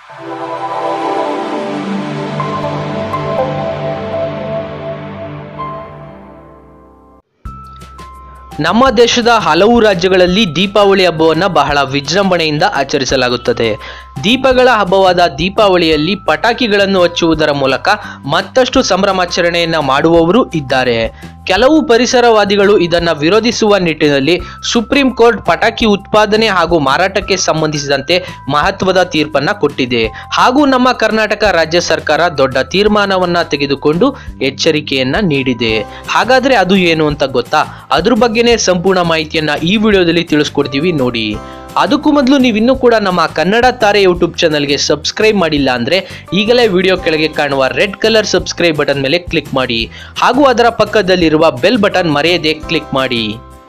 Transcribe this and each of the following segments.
ನಮ್ಮ ದೇಶದ ಹಲವು ರಾಜ್ಯಗಳಲ್ಲಿ ದೀಪಾವಳಿ ಹಬ್ಬವನ್ನು ಬಹಳ ವಿಜೃಂಭಣೆಯಿಂದ ಆಚರಿಸಲಾಗುತ್ತದೆ ದೀಪಗಳ ಹಬ್ಬವಾದ ದೀಪಾವಳಿಯಲ್ಲಿ ಪಟಾಕಿಗಳನ್ನು ಹಚ್ಚುವುದರ ಮೂಲಕ ಮತ್ತಷ್ಟು ಸಂಭ್ರಮಾಚರಣೆಯನ್ನ ಮಾಡುವವರು ಇದ್ದಾರೆ ಕೆಲವು ಪರಿಸರವಾದಿಗಳು ಇದನ್ನು ವಿರೋಧಿಸುವ ನಿಟ್ಟಿನಲ್ಲಿ ಸುಪ್ರೀಂ ಕೋರ್ಟ್ ಪಟಾಕಿ ಉತ್ಪಾದನೆ ಹಾಗೂ ಮಾರಾಟಕ್ಕೆ ಸಂಬಂಧಿಸಿದಂತೆ ಮಹತ್ವದ ತೀರ್ಪನ್ನ ಕೊಟ್ಟಿದೆ ಹಾಗೂ ನಮ್ಮ ಕರ್ನಾಟಕ ರಾಜ್ಯ ಸರ್ಕಾರ ದೊಡ್ಡ ತೀರ್ಮಾನವನ್ನ ತೆಗೆದುಕೊಂಡು ಎಚ್ಚರಿಕೆಯನ್ನ ನೀಡಿದೆ ಹಾಗಾದ್ರೆ ಅದು ಏನು ಅಂತ ಗೊತ್ತಾ ಅದ್ರ ಬಗ್ಗೆನೇ ಸಂಪೂರ್ಣ ಮಾಹಿತಿಯನ್ನ ಈ ವಿಡಿಯೋದಲ್ಲಿ ತಿಳಿಸ್ಕೊಡ್ತೀವಿ ನೋಡಿ ಅದಕ್ಕೂ ಮೊದಲು ನೀವು ಇನ್ನೂ ಕೂಡ ನಮ್ಮ ಕನ್ನಡ ತಾರೆ ಯೂಟ್ಯೂಬ್ ಚಾನಲ್ಗೆ ಸಬ್ಸ್ಕ್ರೈಬ್ ಮಾಡಿಲ್ಲ ಅಂದರೆ ಈಗಲೇ ವಿಡಿಯೋ ಕೆಳಗೆ ಕಾಣುವ ರೆಡ್ ಕಲರ್ ಸಬ್ಸ್ಕ್ರೈಬ್ ಬಟನ್ ಮೇಲೆ ಕ್ಲಿಕ್ ಮಾಡಿ ಹಾಗೂ ಅದರ ಪಕ್ಕದಲ್ಲಿರುವ ಬೆಲ್ ಬಟನ್ ಮರೆಯದೆ ಕ್ಲಿಕ್ ಮಾಡಿ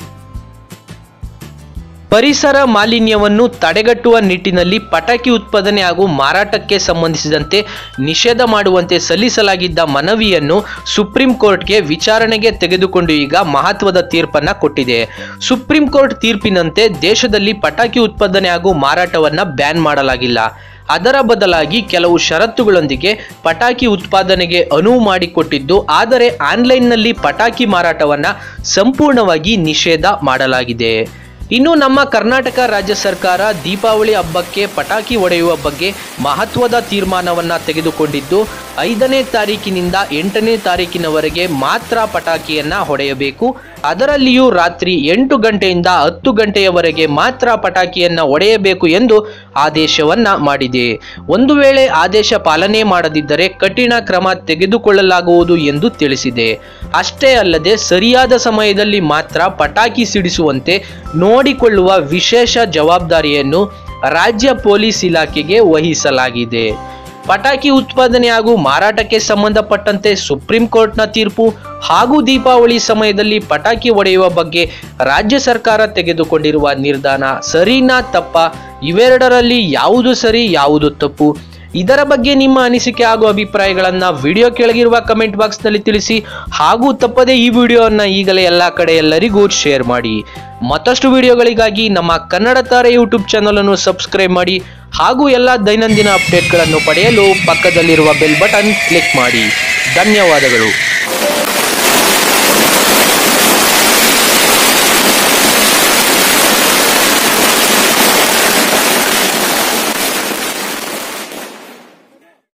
ಪರಿಸರ ಮಾಲಿನ್ಯವನ್ನು ತಡೆಗಟ್ಟುವ ನಿಟ್ಟಿನಲ್ಲಿ ಪಟಾಕಿ ಉತ್ಪಾದನೆ ಹಾಗೂ ಮಾರಾಟಕ್ಕೆ ಸಂಬಂಧಿಸಿದಂತೆ ನಿಷೇಧ ಮಾಡುವಂತೆ ಸಲ್ಲಿಸಲಾಗಿದ್ದ ಮನವಿಯನ್ನು ಸುಪ್ರೀಂ ಕೋರ್ಟ್ಗೆ ವಿಚಾರಣೆಗೆ ತೆಗೆದುಕೊಂಡು ಈಗ ಮಹತ್ವದ ತೀರ್ಪನ್ನ ಕೊಟ್ಟಿದೆ ಸುಪ್ರೀಂ ಕೋರ್ಟ್ ತೀರ್ಪಿನಂತೆ ದೇಶದಲ್ಲಿ ಪಟಾಕಿ ಉತ್ಪಾದನೆ ಹಾಗೂ ಮಾರಾಟವನ್ನ ಬ್ಯಾನ್ ಮಾಡಲಾಗಿಲ್ಲ ಅದರ ಬದಲಾಗಿ ಕೆಲವು ಷರತ್ತುಗಳೊಂದಿಗೆ ಪಟಾಕಿ ಉತ್ಪಾದನೆಗೆ ಅನುವು ಮಾಡಿಕೊಟ್ಟಿದ್ದು ಆದರೆ ಆನ್ಲೈನ್ನಲ್ಲಿ ಪಟಾಕಿ ಮಾರಾಟವನ್ನ ಸಂಪೂರ್ಣವಾಗಿ ನಿಷೇಧ ಮಾಡಲಾಗಿದೆ ಇನ್ನು ನಮ್ಮ ಕರ್ನಾಟಕ ರಾಜ್ಯ ಸರ್ಕಾರ ದೀಪಾವಳಿ ಹಬ್ಬಕ್ಕೆ ಪಟಾಕಿ ಹೊಡೆಯುವ ಬಗ್ಗೆ ಮಹತ್ವದ ತೀರ್ಮಾನವನ್ನ ತೆಗೆದುಕೊಂಡಿದ್ದು ಐದನೇ ತಾರೀಕಿನಿಂದ ಎಂಟನೇ ತಾರೀಕಿನವರೆಗೆ ಮಾತ್ರ ಪಟಾಕಿಯನ್ನ ಹೊಡೆಯಬೇಕು ಅದರಲ್ಲಿಯೂ ರಾತ್ರಿ ಎಂಟು ಗಂಟೆಯಿಂದ ಹತ್ತು ಗಂಟೆಯವರೆಗೆ ಮಾತ್ರ ಪಟಾಕಿಯನ್ನ ಹೊಡೆಯಬೇಕು ಎಂದು ಆದೇಶವನ್ನ ಮಾಡಿದೆ ಒಂದು ವೇಳೆ ಆದೇಶ ಪಾಲನೆ ಮಾಡದಿದ್ದರೆ ಕಠಿಣ ಕ್ರಮ ತೆಗೆದುಕೊಳ್ಳಲಾಗುವುದು ಎಂದು ತಿಳಿಸಿದೆ ಅಷ್ಟೇ ಅಲ್ಲದೆ ಸರಿಯಾದ ಸಮಯದಲ್ಲಿ ಮಾತ್ರ ಪಟಾಕಿ ಸಿಡಿಸುವಂತೆ ನೋಡಿಕೊಳ್ಳುವ ವಿಶೇಷ ಜವಾಬ್ದಾರಿಯನ್ನು ರಾಜ್ಯ ಪೊಲೀಸ್ ಇಲಾಖೆಗೆ ವಹಿಸಲಾಗಿದೆ ಪಟಾಕಿ ಉತ್ಪಾದನೆ ಹಾಗೂ ಮಾರಾಟಕ್ಕೆ ಸಂಬಂಧಪಟ್ಟಂತೆ ಸುಪ್ರೀಂ ಕೋರ್ಟ್ನ ತೀರ್ಪು ಹಾಗೂ ದೀಪಾವಳಿ ಸಮಯದಲ್ಲಿ ಪಟಾಕಿ ಹೊಡೆಯುವ ಬಗ್ಗೆ ರಾಜ್ಯ ಸರ್ಕಾರ ತೆಗೆದುಕೊಂಡಿರುವ ನಿರ್ಧಾರ ಸರಿನಾ ತಪ್ಪ ಇವೆರಡರಲ್ಲಿ ಯಾವುದು ಸರಿ ಯಾವುದು ತಪ್ಪು ಇದರ ಬಗ್ಗೆ ನಿಮ್ಮ ಅನಿಸಿಕೆ ಹಾಗೂ ಅಭಿಪ್ರಾಯಗಳನ್ನ ವಿಡಿಯೋ ಕೆಳಗಿರುವ ಕಮೆಂಟ್ ಬಾಕ್ಸ್ನಲ್ಲಿ ತಿಳಿಸಿ ಹಾಗೂ ತಪ್ಪದೆ ಈ ವಿಡಿಯೋವನ್ನು ಈಗಲೇ ಎಲ್ಲ ಕಡೆ ಎಲ್ಲರಿಗೂ ಶೇರ್ ಮಾಡಿ ಮತ್ತಷ್ಟು ವಿಡಿಯೋಗಳಿಗಾಗಿ ನಮ್ಮ ಕನ್ನಡ ತಾರೆ ಯೂಟ್ಯೂಬ್ ಚಾನಲ್ ಅನ್ನು ಸಬ್ಸ್ಕ್ರೈಬ್ ಮಾಡಿ ಹಾಗೂ ಎಲ್ಲ ದೈನಂದಿನ ಅಪ್ಡೇಟ್ಗಳನ್ನು ಪಡೆಯಲು ಪಕ್ಕದಲ್ಲಿರುವ ಬೆಲ್ ಬಟನ್ ಕ್ಲಿಕ್ ಮಾಡಿ ಧನ್ಯವಾದಗಳು